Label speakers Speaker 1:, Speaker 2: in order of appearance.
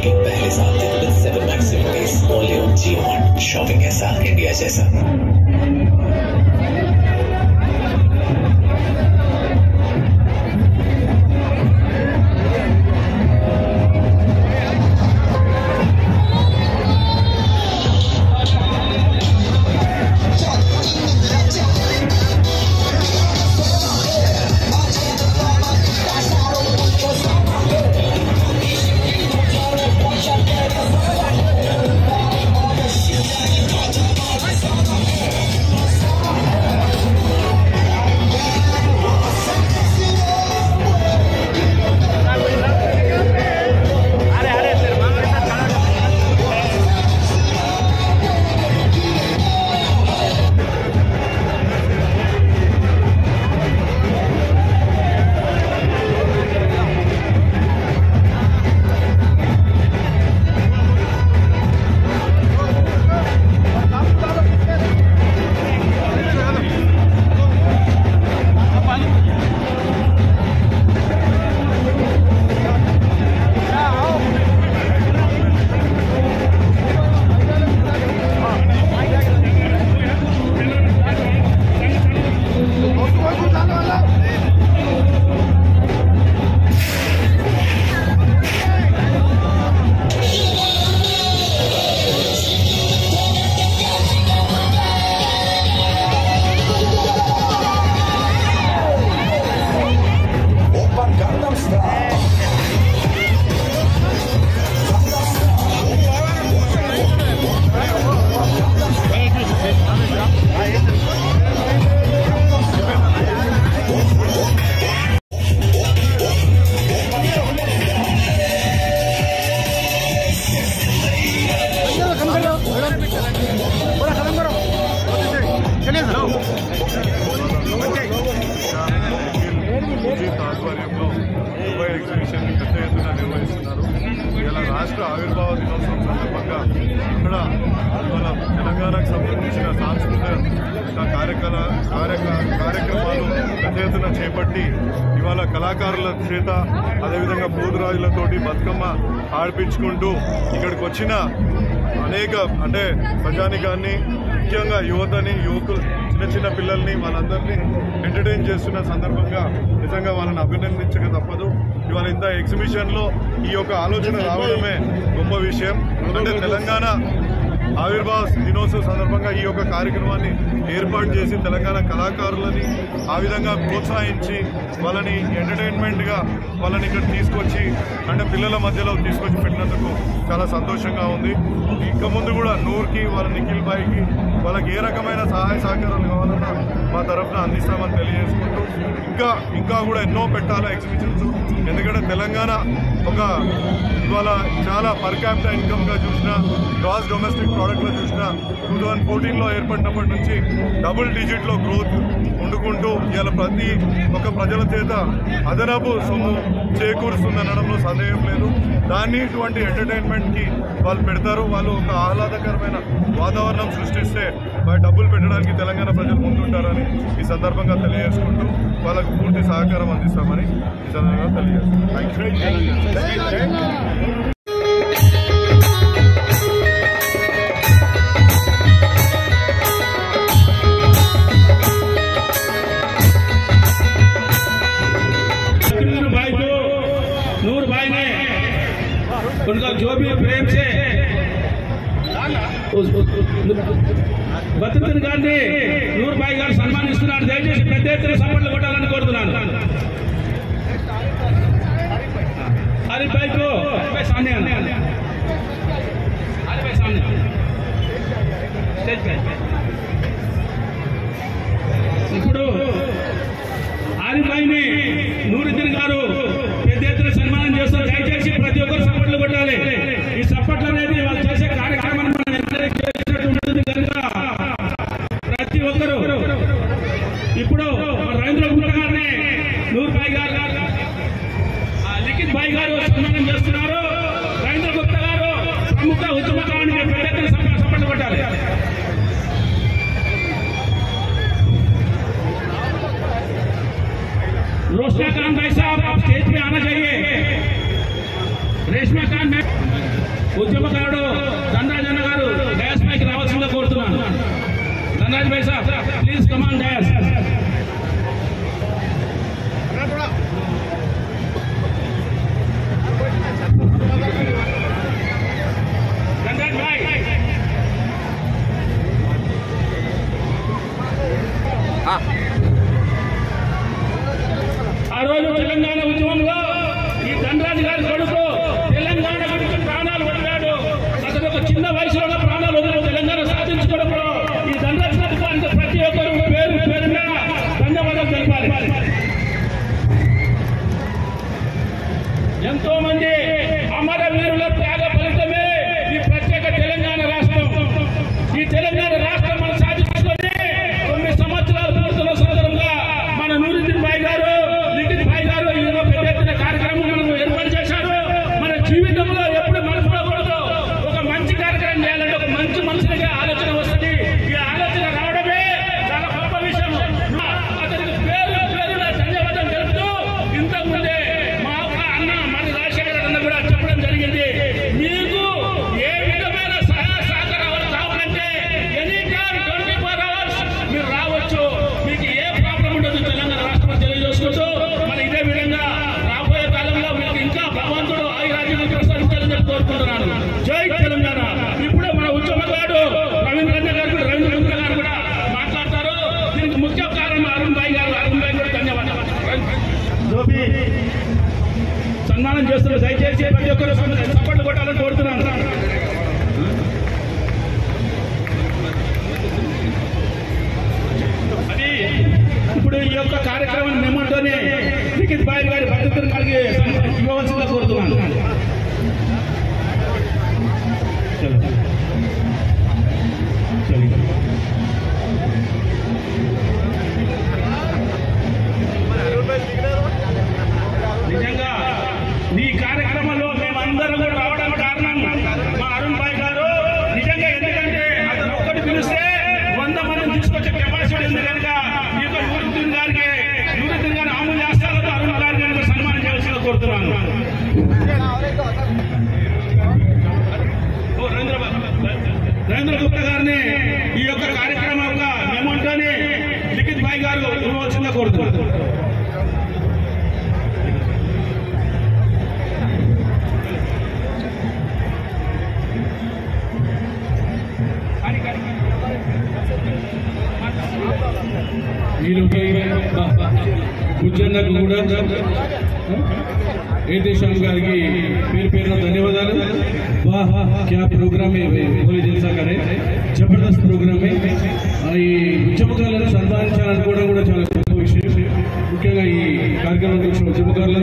Speaker 1: की पहले साल के seven max seventies only on JioMart shopping ऐसा इंडिया जैसा
Speaker 2: సుజీత్ ఆధ్వర్యంలో మొబైల్ ఎగ్జిబిషన్ పెద్ద ఎత్తున నిర్వహిస్తున్నారు ఇలా రాష్ట్ర ఆవిర్భావ దినోత్సవం సందర్భంగా ఇక్కడ ఇవాళ తెలంగాణకు సంబంధించిన సాంస్కృతిక కార్యకల కార్యక కార్యక్రమాలు పెద్ద ఎత్తున చేపట్టి ఇవాళ కళాకారుల చేత అదేవిధంగా పూదురాజులతోటి బతుకమ్మ ఆడిపించుకుంటూ ఇక్కడికి వచ్చిన అనేక అంటే ప్రజానికాన్ని ముఖ్యంగా యువతని యువకులు చిన్న చిన్న పిల్లల్ని వాళ్ళందరినీ ఎంటర్టైన్ చేస్తున్న సందర్భంగా నిజంగా వాళ్ళని అభినందించక తప్పదు ఇవాళ ఇంత ఎగ్జిబిషన్ లో ఈ యొక్క ఆలోచన రావడమే గొప్ప విషయం అంటే తెలంగాణ ఆవిర్భావ దినోత్సవ సందర్భంగా ఈ యొక్క కార్యక్రమాన్ని ఏర్పాటు చేసి తెలంగాణ కళాకారులని ఆ విధంగా ప్రోత్సహించి వాళ్ళని ఎంటర్టైన్మెంట్ గా వాళ్ళని ఇక్కడ తీసుకొచ్చి అంటే పిల్లల మధ్యలో తీసుకొచ్చి పెట్టినందుకు చాలా సంతోషంగా ఉంది ఇంకా ముందు కూడా నూర్కి వాళ్ళ నిఖిల్ బాయ్కి వాళ్ళకి ఏ రకమైన సహాయ సహకారాలు కావాలన్నా మా తరఫున అందిస్తామని తెలియజేసుకుంటూ ఇంకా ఇంకా కూడా ఎన్నో పెట్టాలి ఎగ్జిబిషన్స్ ఎందుకంటే తెలంగాణ ఒక ఇవాళ చాలా పర్ క్యాపిటల్ ఇన్కమ్ గా చూసిన గ్రాస్ డొమెస్టిక్ ప్రోడక్ట్ లో చూసిన టూ థౌజండ్ ఫోర్టీన్ లో ఏర్పడినప్పటి నుంచి డబుల్ డిజిట్ లో గ్రోత్ వండుకుంటూ ఇవాళ ప్రతి ఒక్క ప్రజల చేత అదనపు సొమ్ము చేకూరుస్తుందనడంలో సందేహం లేదు దాన్ని ఇటువంటి ఎంటర్టైన్మెంట్ కి వాళ్ళు పెడతారు వాళ్ళు ఒక ఆహ్లాదకరమైన వాతావరణం సృష్టిస్తే వారి డబ్బులు పెట్టడానికి తెలంగాణ ప్రజలు ముందుంటారని ఈ సందర్భంగా తెలియజేసుకుంటూ వాళ్ళకు పూర్తి సహకారం అందిస్తామని ఈ సందర్భంగా తెలియజేస్తాం
Speaker 3: नूर भाई को नूर भाई ने उनका जो भी प्रेम से उस- భద్రతను గారిని నూరు భాయ్ గారు సన్మానిస్తున్నారు దయచేసి పెద్ద ఎత్తున సపోర్ట్లు కొట్టాలని కోరుతున్నాను ఆరిఫ్ భాయ్ కు ఆరిఫ్ భాయ్ సామనే ఆనా ఆరిఫ్ భాయ్ సామనే ఆనా. స్టేజ్ పై. ఇప్పుడు ఆరిఫ్ భాయ్ని నూరుద్దీన్ గారు పెద్ద ఎత్తున సన్మానం చేస్తారు దయచేసి ప్రతి ఒక్కరు సపోర్ట్లు కొట్టాలి ఈ సపోర్ట్లు అనేది వాళ్ళు చేసే కార్యక్రమాన్ని మనం ఎంకరేజ్ చేసినట్టు ఉంటుంది కనుక ప్రతి ఒక్కరు ఇప్పుడు మన రవీంద్ర గుప్తా గారిని నూరు భాయ్ గారు ఆ, లిఖిత్ భాయ్ గారు సన్మానం చేస్తున్నారు సన్మానం చేస్తున్నారు దయచేసి ప్రతి ఒక్కరు సపోర్ట్ కొట్టాలని కోరుతున్నాను అది ఇప్పుడు ఈ యొక్క కార్యక్రమం మెమంటోనే లిఖిత్ బాయ్ గారి భద్రతను కలిగి ఇవ్వవలసిందిగా కోరుతున్నాను చలో. చలో. నిజంగా ఈ కార్యక్రమంలో మేమందరం కూడా రావడానికి కారణం మా అరుణ్ భాయ్ గారు నిజంగా ఎందుకంటే అతను ఒక్కటి పిలిస్తే వంద మందిని తీసుకొచ్చే కెపాసిటీ ఉంది కనుక ఈ యొక్క నూరుద్దీన్ గారికి నూరుద్దీన్ గారి అమలు చేస్తారో అరుణ్ గారి గారికి సన్మానం చేయాల్సిందిగా కోరుతున్నాను ఓ రవీంద్ర బాబు. రవీంద్ర గుప్తా గారిని ఈ యొక్క కార్యక్రమం యొక్క మెమంటోని లిఖిత్ భాయ్ గారు ఇవ్వవలసిందిగా కోరుతున్నాను
Speaker 4: ఈలోకి బుజ్జన్నకు కూడా ఏతే శ్యామ్ గారికి పేరు పేరున ధన్యవాదాలు వాహ్ క్యా ప్రోగ్రామ్ హోలీ జల్సా కరే జబర్దస్త్ ప్రోగ్రామ్ ఈ ఉద్యమకాలను సన్మానించాలనుకోవడం కూడా చాలా గొప్ప విషయం ముఖ్యంగా ఈ కార్యక్రమానికి వచ్చిన ఉద్యమకారులు